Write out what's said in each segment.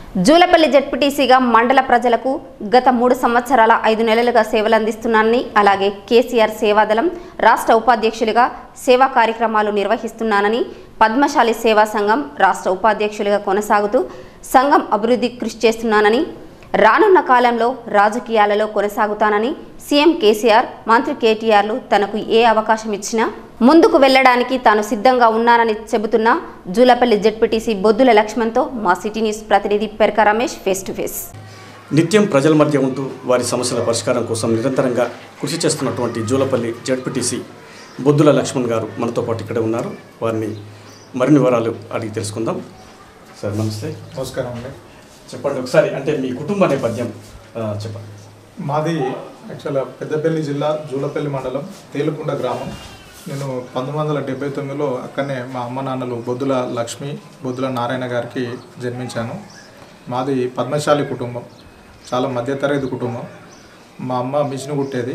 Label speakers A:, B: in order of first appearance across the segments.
A: జూలపల్లి జడ్పీటీసీగా మండల ప్రజలకు గత మూడు సంవత్సరాల ఐదు నెలలుగా సేవలందిస్తున్నానని అలాగే కేసీఆర్ సేవాదళం రాష్ట్ర ఉపాధ్యక్షులుగా సేవా కార్యక్రమాలు నిర్వహిస్తున్నానని పద్మశాలి సేవా సంఘం రాష్ట్ర ఉపాధ్యక్షులుగా కొనసాగుతూ సంఘం అభివృద్ధి కృషి చేస్తున్నానని రానున్న కాలంలో రాజకీయాలలో కొనసాగుతానని సీఎం కేసీఆర్ మంత్రి కేటీఆర్లు తనకు ఏ అవకాశం ఇచ్చినా ముందుకు వెళ్లడానికి తాను సిద్ధంగా ఉన్నానని చెబుతున్న జూలపల్లి జడ్పీటీసీ బొద్దుల లక్ష్మణ్తో మా సిటీ న్యూస్ ప్రతినిధి Peraka Ramesh face to face
B: నిత్యం ప్రజల మధ్య ఉంటూ వారి సమస్యల పరిష్కారం కోసం నిరంతరంగా కృషి చేస్తున్నటువంటి జూలపల్లి జడ్పీటీసీ బొద్దుల లక్ష్మణ్ గారు మనతో పాటు ఇక్కడ ఉన్నారు వారిని మరిన్ని వివరాలు అడిగి తెలుసుకుందాం సార్ నమస్తే
C: నమస్కారం అండి
B: చెప్పండి ఒకసారి అంటే మీ కుటుంబ నేపథ్యం ఆ, చెప్పండి
C: మాది యాక్చువల్గా పెద్దపల్లి జిల్లా జూలపల్లి మండలం తేలుకుండ గ్రామం నేను పంతొమ్మిది వందల డెబ్బై తొమ్మిదిలో అక్కడనే మా అమ్మ నాన్నలు బొద్దుల లక్ష్మి బొద్దుల నారాయణ గారికి జన్మించాను మాది పద్మశాలి కుటుంబం చాలా మధ్యతరగతి కుటుంబం మా అమ్మ మిషన్ కుట్టేది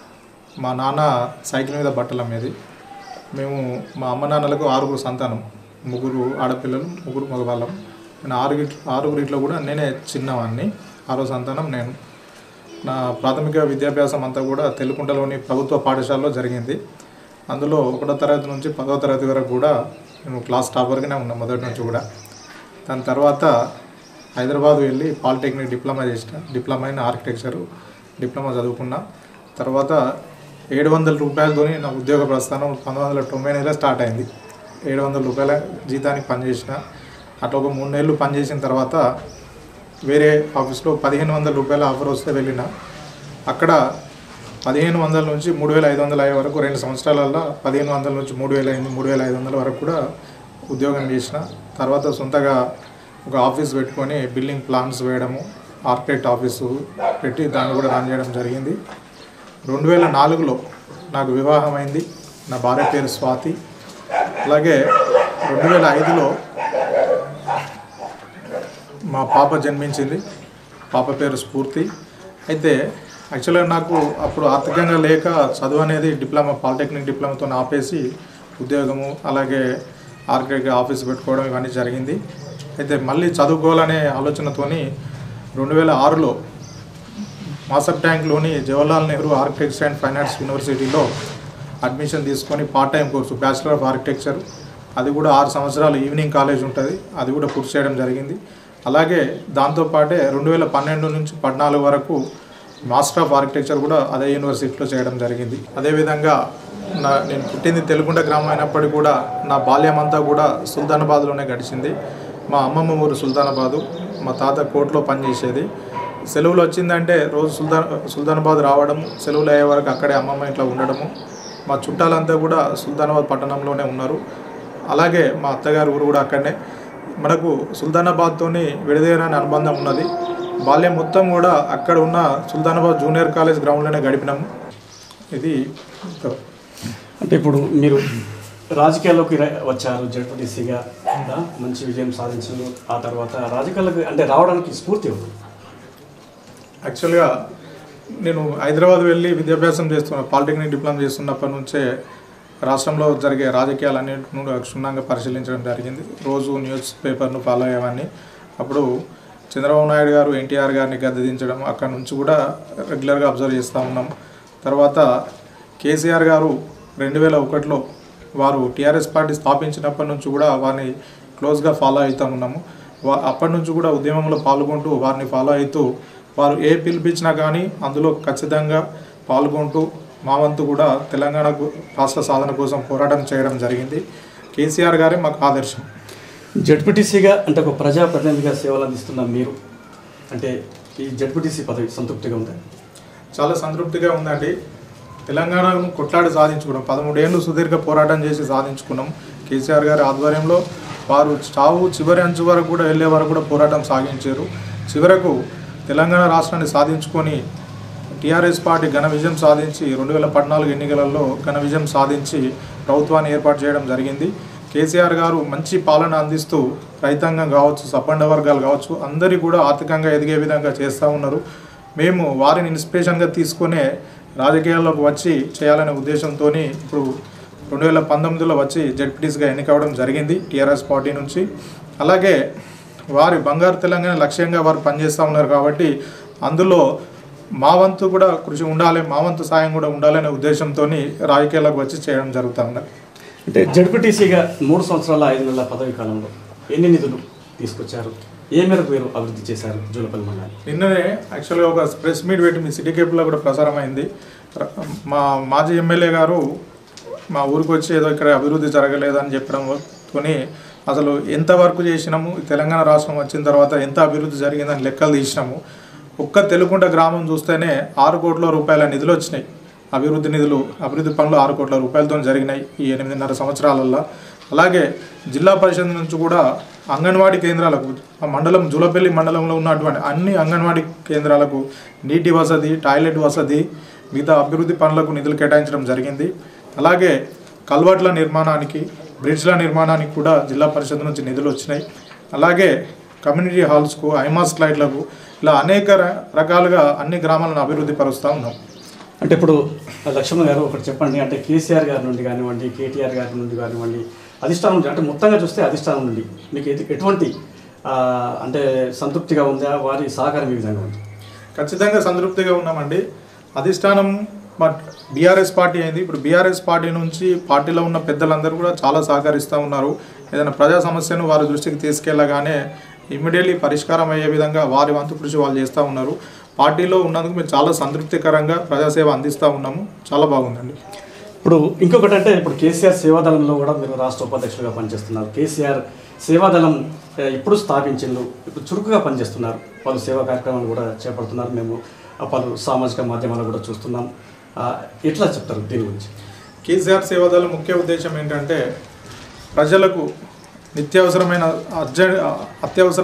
C: మా నాన్న సైకిల్ మీద బట్టలు అమ్మేది మేము మా అమ్మ నాన్నలకు ఆరుగురు సంతానం ముగ్గురు ఆడపిల్లలు ముగ్గురు మగవాళ్ళం నేను ఆరుగురి ఆరుగురిట్లో కూడా నేనే చిన్నవాడిని ఆరో సంతానం నేను నా ప్రాథమిక విద్యాభ్యాసం అంతా కూడా తెలుగుంటలోని ప్రభుత్వ పాఠశాలలో జరిగింది అందులో ఒకటో తరగతి నుంచి పదో తరగతి వరకు కూడా నేను క్లాస్ టాపర్గానే ఉన్నా మొదటి నుంచి కూడా దాని తర్వాత హైదరాబాద్ వెళ్ళి పాలిటెక్నిక్ డిప్లొమా చేసిన డిప్లొమా ఇన్ ఆర్కిటెక్చర్ డిప్లొమా చదువుకున్నా తర్వాత ఏడు వందల రూపాయలతోని నా ఉద్యోగ ప్రస్థానం పంతొమ్మిది వందల తొంభై నెలలో స్టార్ట్ అయింది ఏడు వందల రూపాయల జీతానికి పనిచేసిన అట్లా ఒక మూడు నెలలు పనిచేసిన తర్వాత వేరే ఆఫీస్లో పదిహేను వందల రూపాయల ఆఫర్ వస్తే వెళ్ళిన అక్కడ పదిహేను వందల నుంచి మూడు వేల ఐదు వందల అయ్యే వరకు రెండు సంవత్సరాలలో పదిహేను వందల నుంచి మూడు వేల అయింది మూడు వేల ఐదు వందల వరకు కూడా ఉద్యోగం చేసిన తర్వాత సొంతగా ఒక ఆఫీస్ పెట్టుకొని బిల్డింగ్ ప్లాన్స్ వేయడము ఆర్కిటెక్ట్ ఆఫీసు పెట్టి దాన్ని కూడా రన్ చేయడం జరిగింది రెండు వేల నాలుగులో నాకు వివాహం అయింది నా భార్య పేరు స్వాతి అలాగే రెండు వేల ఐదులో మా పాప జన్మించింది పాప పేరు స్ఫూర్తి అయితే యాక్చువల్గా నాకు అప్పుడు ఆర్థికంగా లేక చదువు అనేది డిప్లొమా పాలిటెక్నిక్ డిప్లొమాతో ఆపేసి ఉద్యోగము అలాగే ఆర్కిటెక్ట్ ఆఫీస్ పెట్టుకోవడం ఇవన్నీ జరిగింది అయితే మళ్ళీ చదువుకోవాలనే ఆలోచనతోని రెండు వేల ఆరులో మాసప్ ట్యాంక్లోని Jawaharlal Nehru architecture and finance యూనివర్సిటీలో అడ్మిషన్ తీసుకొని part time course bachelor of architecture అది కూడా ఆరు సంవత్సరాలు ఈవినింగ్ కాలేజ్ ఉంటుంది అది కూడా పూర్తి చేయడం జరిగింది అలాగే దాంతోపాటే రెండు వేల పన్నెండు నుంచి పద్నాలుగు వరకు మాస్టర్ ఆఫ్ ఆర్కిటెక్చర్ కూడా అదే యూనివర్సిటీలో చేయడం జరిగింది అదేవిధంగా నా నేను పుట్టింది తెలుగుంట గ్రామం అయినప్పటికీ కూడా నా బాల్యం అంతా కూడా సుల్తానాబాద్లోనే గడిచింది మా అమ్మమ్మ ఊరు సుల్తానాబాదు మా తాత కోర్టులో పనిచేసేది సెలవులు వచ్చిందంటే రోజు సుల్తాన్ సుల్తానాబాద్ రావడం సెలవులు అయ్యే వరకు అక్కడే అమ్మమ్మ ఇంట్లో ఉండడము మా చుట్టాలంతా కూడా సుల్తానాబాద్ పట్టణంలోనే ఉన్నారు అలాగే మా అత్తగారి ఊరు కూడా అక్కడనే మనకు సుల్తానాబాద్తోని విడదీయరాని అనుబంధం ఉన్నది బాల్యం మొత్తం కూడా అక్కడ ఉన్న సుల్తానాబాద్ జూనియర్ కాలేజ్ గ్రౌండ్లోనే గడిపినాము ఇది
B: అంటే ఇప్పుడు మీరు రాజకీయాల్లోకి ర- వచ్చారు జడ్పీటీసీగా మంచి విజయం సాధించారు ఆ తర్వాత రాజకీయాలకు అంటే రావడానికి స్ఫూర్తి ఉంది
C: యాక్చువల్గా నేను హైదరాబాద్ వెళ్ళి విద్యాభ్యాసం చేస్తున్నా పాలిటెక్నిక్ డిప్లొమా చేస్తున్నప్పటి నుంచే రాష్ట్రంలో జరిగే రాజకీయాలన్నింటిని కూడా క్షుణ్ణంగా పరిశీలించడం జరిగింది రోజు న్యూస్ పేపర్ను ఫాలో అయ్యేవాడిని అప్పుడు చంద్రబాబు నాయుడు గారు ఎన్టీఆర్ గారిని గద్దెదించడం అక్కడ నుంచి కూడా రెగ్యులర్గా అబ్జర్వ్ చేస్తూ ఉన్నాం తర్వాత కేసీఆర్ గారు రెండు వేల ఒకటిలో వారు టీఆర్ఎస్ పార్టీ స్థాపించినప్పటి నుంచి కూడా వారిని క్లోజ్గా ఫాలో అవుతూ ఉన్నాము వా అప్పటి నుంచి కూడా ఉద్యమంలో పాల్గొంటూ వారిని ఫాలో అవుతూ వారు ఏ పిలిపించినా కానీ అందులో ఖచ్చితంగా పాల్గొంటూ మా వంతు కూడా తెలంగాణకు రాష్ట్ర సాధన కోసం పోరాటం చేయడం జరిగింది కేసీఆర్ గారే మాకు ఆదర్శం
B: జడ్పీటీసీగా అంటే ఒక ప్రజాప్రతినిధిగా సేవలు అందిస్తున్న మీరు అంటే ఈ జడ్పీటీసీ పదవి సంతృప్తిగా ఉందా
C: చాలా సంతృప్తిగా ఉందండి తెలంగాణను కొట్లాడి సాధించుకున్నాం పదమూడేళ్ళు సుదీర్ఘ పోరాటం చేసి సాధించుకున్నాం కేసీఆర్ గారి ఆధ్వర్యంలో వారు చావు చివరి అంచు వరకు కూడా వెళ్ళే వరకు కూడా పోరాటం సాగించారు చివరకు తెలంగాణ రాష్ట్రాన్ని సాధించుకొని టీఆర్ఎస్ పార్టీ ఘన విజయం సాధించి రెండు వేల పద్నాలుగు ఎన్నికలలో ఘన విజయం సాధించి ప్రభుత్వాన్ని ఏర్పాటు చేయడం జరిగింది కేసీఆర్ గారు మంచి పాలన అందిస్తూ రైతాంగం కావచ్చు సబ్బండ వర్గాలు కావచ్చు అందరి కూడా ఆర్థికంగా ఎదిగే విధంగా చేస్తూ ఉన్నారు మేము వారిని ఇన్స్పిరేషన్గా తీసుకునే రాజకీయాల్లోకి వచ్చి చేయాలనే ఉద్దేశంతో ఇప్పుడు రెండు వేల పంతొమ్మిదిలో వచ్చి జడ్పీటీస్గా ఎన్నికవడం జరిగింది టీఆర్ఎస్ పార్టీ నుంచి అలాగే వారి బంగారు తెలంగాణ లక్ష్యంగా వారు పనిచేస్తూ ఉన్నారు కాబట్టి అందులో మా వంతు కూడా కృషి ఉండాలి మా వంతు సాయం కూడా ఉండాలనే ఉద్దేశంతో రాజకీయాలకు వచ్చి చేయడం జరుగుతూ ఉన్నది
B: అంటే జడ్పీటీసీగా మూడు సంవత్సరాల ఐదు నెలల పదవి కాలంలో ఎన్ని నిధులు తీసుకొచ్చారు ఏ మేరకు మీరు అభివృద్ధి చేశారు జూలపల్లి మండలాన్ని
C: నిన్ననే యాక్చువల్గా ఒక ప్రెస్ మీట్ పెట్టి మీ సిటీ కేబుల్లో కూడా ప్రసారం అయింది ర- మా మాజీ ఎమ్మెల్యే గారు మా ఊరికి వచ్చి ఏదో ఇక్కడ అభివృద్ధి జరగలేదని చెప్పడంతోని అసలు ఎంత వర్క్ చేసినాము ఈ తెలంగాణ రాష్ట్రం వచ్చిన తర్వాత ఎంత అభివృద్ధి జరిగిందని లెక్కలు తీసినాము ఒక్క తెలుగుంట గ్రామం చూస్తేనే ఆరు కోట్ల రూపాయల నిధులు వచ్చినాయి అభివృద్ధి నిధులు అభివృద్ధి పనులు ఆరు కోట్ల రూపాయలతో జరిగినాయి ఈ ఎనిమిదిన్నర సంవత్సరాలలో అలాగే జిల్లా పరిషత్ నుంచి కూడా అంగన్వాడీ కేంద్రాలకు ఆ మండలం జూలపల్లి మండలంలో ఉన్నటువంటి అన్ని అంగన్వాడీ కేంద్రాలకు నీటి వసతి టాయిలెట్ వసతి మిగతా అభివృద్ధి పనులకు నిధులు కేటాయించడం జరిగింది అలాగే కల్వర్ట్ల నిర్మాణానికి బ్రిడ్జ్ల నిర్మాణానికి కూడా జిల్లా పరిషత్ నుంచి నిధులు వచ్చినాయి అలాగే కమ్యూనిటీ హాల్స్కు ఐమాస్ లైట్లకు ఇలా అనేక ర- రకాలుగా అన్ని గ్రామాలను అభివృద్ధి పరుస్తూ ఉన్నాం
B: అంటే ఇప్పుడు లక్ష్మణ్ గారు ఒకటి చెప్పండి అంటే కేసీఆర్ గారి నుండి కానివ్వండి కేటీఆర్ గారి నుండి కానివ్వండి అధిష్టానం నుండి అంటే మొత్తంగా చూస్తే అధిష్టానం నుండి మీకు ఎటు- ఎటువంటి ఆ, అంటే సంతృప్తిగా ఉందా వారి సహకారం ఈ విధంగా ఉంది
C: ఖచ్చితంగా సంతృప్తిగా ఉన్నామండి అధిష్టానం మా బీఆర్ఎస్ పార్టీ అయింది ఇప్పుడు బీఆర్ఎస్ పార్టీ నుంచి పార్టీలో ఉన్న పెద్దలందరూ కూడా చాలా సహకరిస్తూ ఉన్నారు ఏదైనా ప్రజా సమస్యను వారి దృష్టికి తీసుకెళ్ళగానే ఇమ్మీడియట్లీ పరిష్కారం అయ్యే విధంగా వారి వంతు కృషి వాళ్ళు చేస్తూ ఉన్నారు పార్టీలో ఉన్నందుకు మేము చాలా సంతృప్తికరంగా ప్రజాసేవ అందిస్తూ ఉన్నాము చాలా బాగుందండి
B: ఇప్పుడు ఇంకొకటి అంటే ఇప్పుడు కేసీఆర్ సేవాదళంలో కూడా మీరు రాష్ట్ర ఉపాధ్యక్షులుగా పనిచేస్తున్నారు కేసీఆర్ సేవాదళం ఆ, ఇప్పుడు స్థాపించిండ్రు ఇప్పుడు చురుకుగా పనిచేస్తున్నారు పలు సేవా కార్యక్రమాలు కూడా చేపడుతున్నారు మేము ఆ, పలు సామాజిక మాధ్యమాలు కూడా చూస్తున్నాం ఆ, ఎట్లా చెప్తారు దీని గురించి
C: కేసీఆర్ సేవాదళ ముఖ్య ఉద్దేశం ఏంటంటే ప్రజలకు నిత్యావసరమైన అర్జ అత్యవసర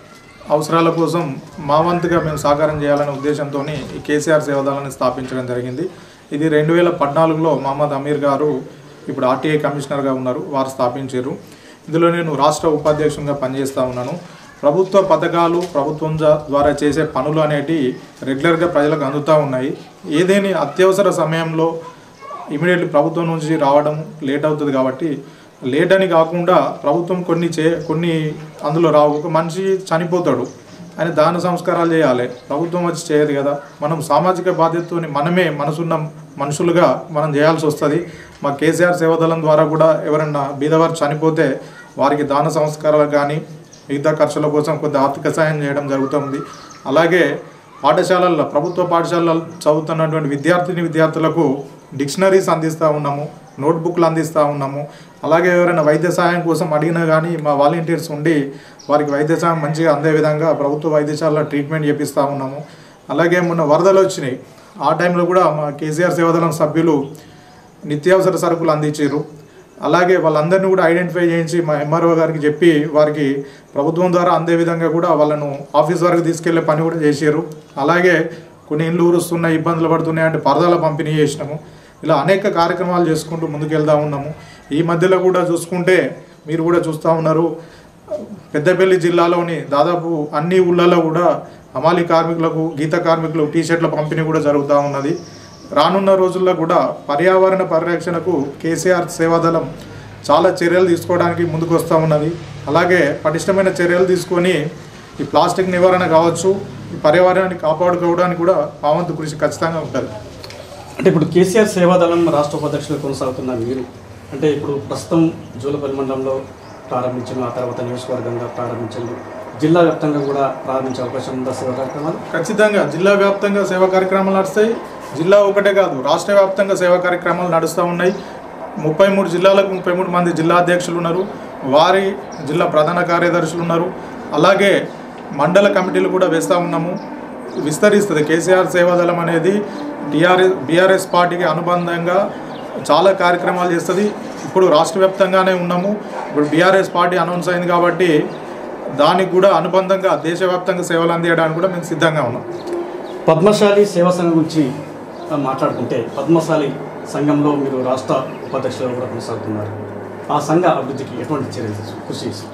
C: అవసరాల కోసం మా వంతుగా మేము సహకారం చేయాలనే ఉద్దేశంతో ఈ కేసీఆర్ సేవాదళాన్ని స్థాపించడం జరిగింది ఇది రెండు వేల పద్నాలుగులో మహమ్మద్ అమీర్ గారు ఇప్పుడు ఆర్టీఐ కమిషనర్గా ఉన్నారు వారు స్థాపించారు ఇందులో నేను రాష్ట్ర ఉపాధ్యక్షునిగా పనిచేస్తూ ఉన్నాను ప్రభుత్వ పథకాలు ప్రభుత్వం జా- ద్వారా చేసే పనులు అనేటివి రెగ్యులర్గా ప్రజలకు అందుతూ ఉన్నాయి ఏదేని అత్యవసర సమయంలో ఇమీడియట్లీ ప్రభుత్వం నుంచి రావడం లేట్ అవుతుంది కాబట్టి లేట్ అని కాకుండా ప్రభుత్వం కొన్ని చే కొన్ని అందులో రావు ఒక మనిషి చనిపోతాడు ఆయన దాన సంస్కారాలు చేయాలి ప్రభుత్వం వచ్చి చేయదు కదా మనం సామాజిక బాధ్యతతోని మనమే మనసున్న మనుషులుగా మనం చేయాల్సి వస్తుంది మా కేసీఆర్ సేవాదళం ద్వారా కూడా ఎవరన్నా బీదవారు చనిపోతే వారికి దాన సంస్కారాలు కానీ మిగతా ఖర్చుల కోసం కొంత ఆర్థిక సాయం చేయడం జరుగుతుంది అలాగే పాఠశాలల్లో ప్రభుత్వ పాఠశాలల్లో చదువుతున్నటువంటి విద్యార్థిని విద్యార్థులకు డిక్షనరీస్ అందిస్తూ ఉన్నాము నోట్బుక్లు అందిస్తూ ఉన్నాము అలాగే ఎవరైనా వైద్య సహాయం కోసం అడిగినా కానీ మా వాలంటీర్స్ ఉండి వారికి వైద్య సహాయం మంచిగా అందే విధంగా ప్రభుత్వ వైద్యశాలలో ట్రీట్మెంట్ చేపిస్తూ ఉన్నాము అలాగే మొన్న వరదలు వచ్చినాయి ఆ టైంలో కూడా మా కేసీఆర్ సేవాదళం సభ్యులు నిత్యావసర సరుకులు అందించారు అలాగే వాళ్ళందరినీ కూడా ఐడెంటిఫై చేయించి మా ఎంఆర్ఓ గారికి చెప్పి వారికి ప్రభుత్వం ద్వారా అందే విధంగా కూడా వాళ్ళను ఆఫీస్ వరకు తీసుకెళ్లే పని కూడా చేశారు అలాగే కొన్ని ఇండ్లు ఊరుస్తున్నాయి ఇబ్బందులు పడుతున్నాయి అంటే పరదాల పంపిణీ చేసినాము ఇలా అనేక కార్యక్రమాలు చేసుకుంటూ ముందుకెళ్తా ఉన్నాము ఈ మధ్యలో కూడా చూసుకుంటే మీరు కూడా చూస్తూ ఉన్నారు పెద్దపల్లి జిల్లాలోని దాదాపు అన్ని ఊళ్ళలో కూడా హమాలి కార్మికులకు గీత కార్మికులకు టీషర్ట్ల పంపిణీ కూడా జరుగుతూ ఉన్నది రానున్న రోజుల్లో కూడా పర్యావరణ పరిరక్షణకు కేసీఆర్ సేవాదళం చాలా చర్యలు తీసుకోవడానికి ముందుకు వస్తూ ఉన్నది అలాగే పటిష్టమైన చర్యలు తీసుకొని ఈ ప్లాస్టిక్ నివారణ కావచ్చు ఈ పర్యావరణాన్ని కాపాడుకోవడానికి కూడా మా వంతు కృషి ఖచ్చితంగా ఉంటుంది
B: అంటే ఇప్పుడు కేసీఆర్ సేవాదళం రాష్ట్ర ఉపాధ్యక్షులు కొనసాగుతున్న మీరు అంటే ఇప్పుడు ప్రస్తుతం జూలపల్లి మండలంలో ప్రారంభించిన ఆ తర్వాత నియోజకవర్గంగా ప్రారంభించారు జిల్లా వ్యాప్తంగా కూడా ప్రారంభించే అవకాశం ఉందా సేవా కార్యక్రమాలు
C: ఖచ్చితంగా జిల్లా వ్యాప్తంగా సేవా కార్యక్రమాలు నడుస్తాయి జిల్లా ఒకటే కాదు రాష్ట్ర వ్యాప్తంగా సేవా కార్యక్రమాలు నడుస్తూ ఉన్నాయి ముప్పై మూడు జిల్లాలకు ముప్పై మూడు మంది జిల్లా అధ్యక్షులు ఉన్నారు వారి జిల్లా ప్రధాన కార్యదర్శులు ఉన్నారు అలాగే మండల కమిటీలు కూడా వేస్తూ ఉన్నాము విస్తరిస్తుంది కేసీఆర్ సేవాదళం అనేది టీఆర్ఎస్ బీఆర్ఎస్ పార్టీకి అనుబంధంగా చాలా కార్యక్రమాలు చేస్తుంది ఇప్పుడు రాష్ట్ర వ్యాప్తంగానే ఉన్నాము ఇప్పుడు బీఆర్ఎస్ పార్టీ అనౌన్స్ అయింది కాబట్టి దానికి కూడా అనుబంధంగా దేశవ్యాప్తంగా సేవలు అందించడానికి కూడా మేము సిద్ధంగా ఉన్నాం
B: పద్మశాలి సేవా సంఘం గురించి ఆ, మాట్లాడుకుంటే పద్మశాలి సంఘంలో మీరు రాష్ట్ర ఉపాధ్యక్షులుగా కూడా కొనసాగుతున్నారు ఆ సంఘ అభివృద్ధికి ఎటువంటి చర్యలు తీసు- కృషి చేస్తారు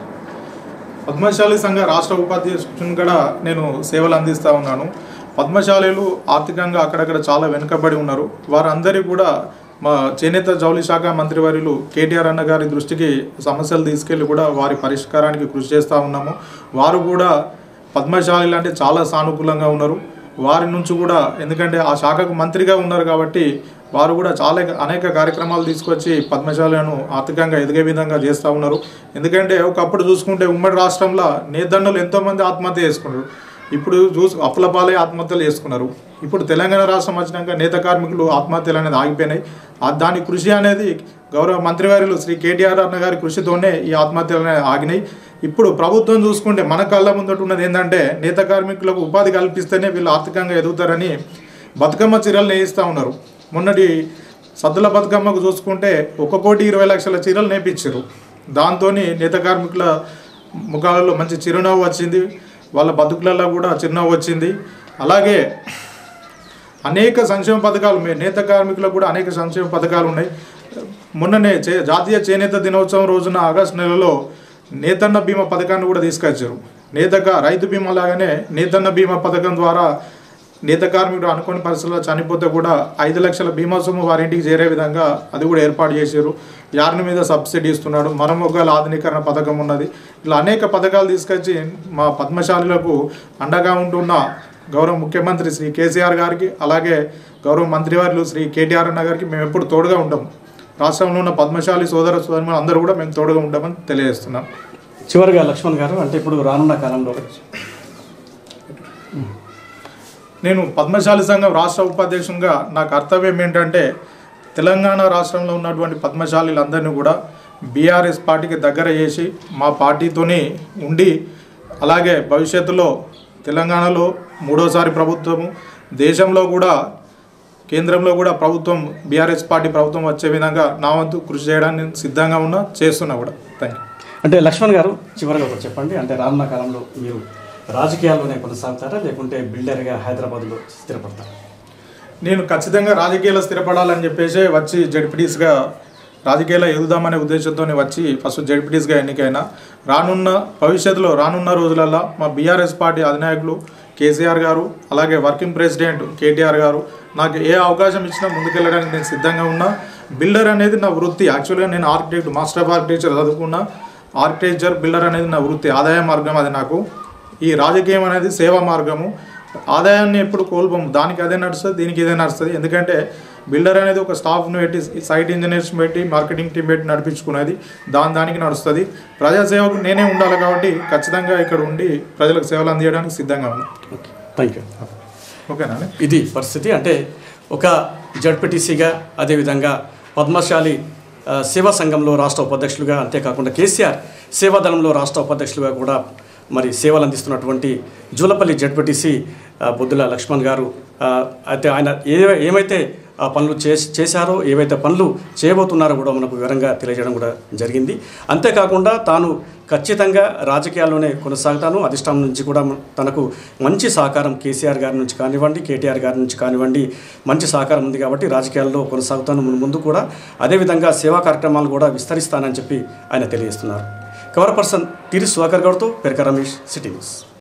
C: పద్మశాలి సంఘ రాష్ట్ర ఉపాధ్యక్షుని కూడా నేను సేవలు అందిస్తూ ఉన్నాను పద్మశాలీలు ఆర్థికంగా అక్కడక్కడ చాలా వెనుకబడి ఉన్నారు వారందరికీ కూడా మా చేనేత జౌళి శాఖ మంత్రివర్యులు కేటీఆర్ అన్న గారి దృష్టికి సమస్యలు తీసుకెళ్ళి కూడా వారి పరిష్కారానికి కృషి చేస్తూ ఉన్నాము వారు కూడా పద్మశాలి అంటే చాలా సానుకూలంగా ఉన్నారు వారి నుంచి కూడా ఎందుకంటే ఆ శాఖకు మంత్రిగా ఉన్నారు కాబట్టి వారు కూడా చాలా అనేక కార్యక్రమాలు తీసుకొచ్చి పద్మశాలను ఆర్థికంగా ఎదిగే విధంగా చేస్తూ ఉన్నారు ఎందుకంటే ఒకప్పుడు చూసుకుంటే ఉమ్మడి రాష్ట్రంలో నేతన్నులు ఎంతోమంది ఆత్మహత్య చేసుకున్నారు ఇప్పుడు చూసి అప్పులపాలే ఆత్మహత్యలు చేసుకున్నారు ఇప్పుడు తెలంగాణ రాష్ట్రం వచ్చినాక నేత కార్మికులు ఆత్మహత్యలు అనేది ఆగిపోయినాయి ఆ దాని కృషి అనేది గౌరవ మంత్రివర్యులు శ్రీ కేటీఆర్ అన్న గారి కృషితోనే ఈ ఆత్మహత్యలు అనేవి ఆగినాయి ఇప్పుడు ప్రభుత్వం చూసుకుంటే మన కళ్ళ ముందట ఉన్నది ఏంటంటే నేత కార్మికులకు ఉపాధి కల్పిస్తేనే వీళ్ళు ఆర్థికంగా ఎదుగుతారని బతుకమ్మ చీరలు నేయిస్తూ ఉన్నారు మొన్నటి సద్దుల బతుకమ్మకు చూసుకుంటే ఒక కోటి ఇరవై లక్షల చీరలు నేపించారు దాంతో నేత కార్మికుల ముఖాలలో మంచి చిరునవ్వు వచ్చింది వాళ్ళ బతుకులలో కూడా చిరునవ్వు వచ్చింది అలాగే అనేక సంక్షేమ పథకాలు మే- నేత కార్మికులకు కూడా అనేక సంక్షేమ పథకాలు ఉన్నాయి మొన్ననే చే జాతీయ చేనేత దినోత్సవం రోజున ఆగస్టు నెలలో నేతన్న బీమా పథకాన్ని కూడా తీసుకొచ్చారు నేతగా రైతు బీమా లాగానే నేతన్న బీమా పథకం ద్వారా నేత కార్మికుడు అనుకోని పరిస్థితుల్లో చనిపోతే కూడా ఐదు లక్షల బీమా సొమ్ము వారి ఇంటికి చేరే విధంగా అది కూడా ఏర్పాటు చేశారు యార్న్ మీద సబ్సిడీ ఇస్తున్నాడు మరమొగ్గల ఆధునీకరణ పథకం ఉన్నది ఇలా అనేక పథకాలు తీసుకొచ్చి మా పద్మశాలులకు అండగా ఉంటున్న గౌరవ ముఖ్యమంత్రి శ్రీ కేసీఆర్ గారికి అలాగే గౌరవ మంత్రివర్యులు శ్రీ కేటీఆర్ అన్న గారికి మేము ఎప్పుడు తోడుగా ఉంటాం రాష్ట్రంలో ఉన్న పద్మశాలి సోదర సోదరులు అందరూ కూడా మేము తోడుగా ఉంటామని తెలియజేస్తున్నాం
B: చివరిగా లక్ష్మణ్ గారు అంటే ఇప్పుడు రానున్న కాలంలో
C: నేను పద్మశాలి సంఘం రాష్ట్ర ఉపాధ్యక్షునిగా నా కర్తవ్యం ఏంటంటే తెలంగాణ రాష్ట్రంలో ఉన్నటువంటి పద్మశాలీలందరినీ కూడా బీఆర్ఎస్ పార్టీకి దగ్గర చేసి మా పార్టీతోని ఉండి అలాగే భవిష్యత్తులో తెలంగాణలో మూడోసారి ప్రభుత్వము దేశంలో కూడా కేంద్రంలో కూడా ప్రభుత్వం బీఆర్ఎస్ పార్టీ ప్రభుత్వం వచ్చే విధంగా నా వంతు కృషి చేయడానికి నేను సిద్ధంగా ఉన్నా చేస్తున్నా కూడా థ్యాంక్ యూ
B: అంటే లక్ష్మణ్ గారు చివరిగా ఒకటి చెప్పండి అంటే రానున్న కాలంలో మీరు రాజకీయాల్లోనే కొనసాగుతారా లేకుంటే బిల్డర్గా హైదరాబాద్లో స్థిరపడతారా
C: నేను ఖచ్చితంగా రాజకీయాల్లో స్థిరపడాలని చెప్పేసి వచ్చి జడ్పీటీస్గా రాజకీయాల్లో ఎదుగుదామనే ఉద్దేశంతో వచ్చి ఫస్ట్ జడ్పీటీస్గా ఎన్నికైనా రానున్న భవిష్యత్తులో రానున్న రోజులలో మా బీఆర్ఎస్ పార్టీ అధినాయకులు కేసీఆర్ గారు అలాగే వర్కింగ్ ప్రెసిడెంట్ కేటీఆర్ గారు నాకు ఏ అవకాశం ఇచ్చినా ముందుకెళ్ళడానికి నేను సిద్ధంగా ఉన్నా బిల్డర్ అనేది నా వృత్తి యాక్చువల్గా నేను ఆర్కిటెక్ట్ మాస్టర్ ఆఫ్ ఆర్కిటెక్చర్ చదువుకున్నా ఆర్కిటెక్చర్ బిల్డర్ అనేది నా వృత్తి ఆదాయ మార్గం అది నాకు ఈ రాజకీయం అనేది సేవా మార్గము ఆదాయాన్ని ఎప్పుడు కోల్పోము దానికి అదే నడుస్తుంది దీనికి ఇదే నడుస్తుంది ఎందుకంటే బిల్డర్ అనేది ఒక స్టాఫ్ను పెట్టి సైట్ ఇంజనీర్స్ పెట్టి మార్కెటింగ్ టీం పెట్టి నడిపించుకునేది దాని దానికి నడుస్తుంది ప్రజాసేవకు నేనే ఉండాలి కాబట్టి ఖచ్చితంగా ఇక్కడ ఉండి ప్రజలకు సేవలు అందించడానికి సిద్ధంగా ఉన్నాను
B: ఓకే థ్యాంక్ యూ
C: ఓకేనా అండి?
B: ఇది పరిస్థితి అంటే ఒక జడ్పీటీసీగా అదేవిధంగా పద్మశాలి ఆ, సేవా సంఘంలో రాష్ట్ర ఉపాధ్యక్షులుగా అంతేకాకుండా కేసీఆర్ సేవాదళంలో రాష్ట్ర ఉపాధ్యక్షులుగా కూడా మరి సేవలు అందిస్తున్నటువంటి జూలపల్లి జడ్పీటీసీ ఆ, బొద్దుల లక్ష్మణ్ గారు ఆ, అయితే ఆయన ఏ ఏమైతే ఆ పనులు చేసి చేశారో ఏవైతే పనులు చేయబోతున్నారో కూడా మనకు వివరంగా తెలియజేయడం కూడా జరిగింది అంతేకాకుండా తాను ఖచ్చితంగా రాజకీయాల్లోనే కొనసాగుతాను అధిష్టానం నుంచి కూడా తనకు మంచి సహకారం కేసీఆర్ గారి నుంచి కానివ్వండి కేటీఆర్ గారి నుంచి కానివ్వండి మంచి సహకారం ఉంది కాబట్టి రాజకీయాల్లో కొనసాగుతాను మున్ ముందు కూడా అదేవిధంగా సేవా కార్యక్రమాలు కూడా విస్తరిస్తానని చెప్పి ఆయన తెలియజేస్తున్నారు కవర్ పర్సన్ తిరి సుధాకర్ గౌడ్తో పెరక రమేష్ సిటీ న్యూస్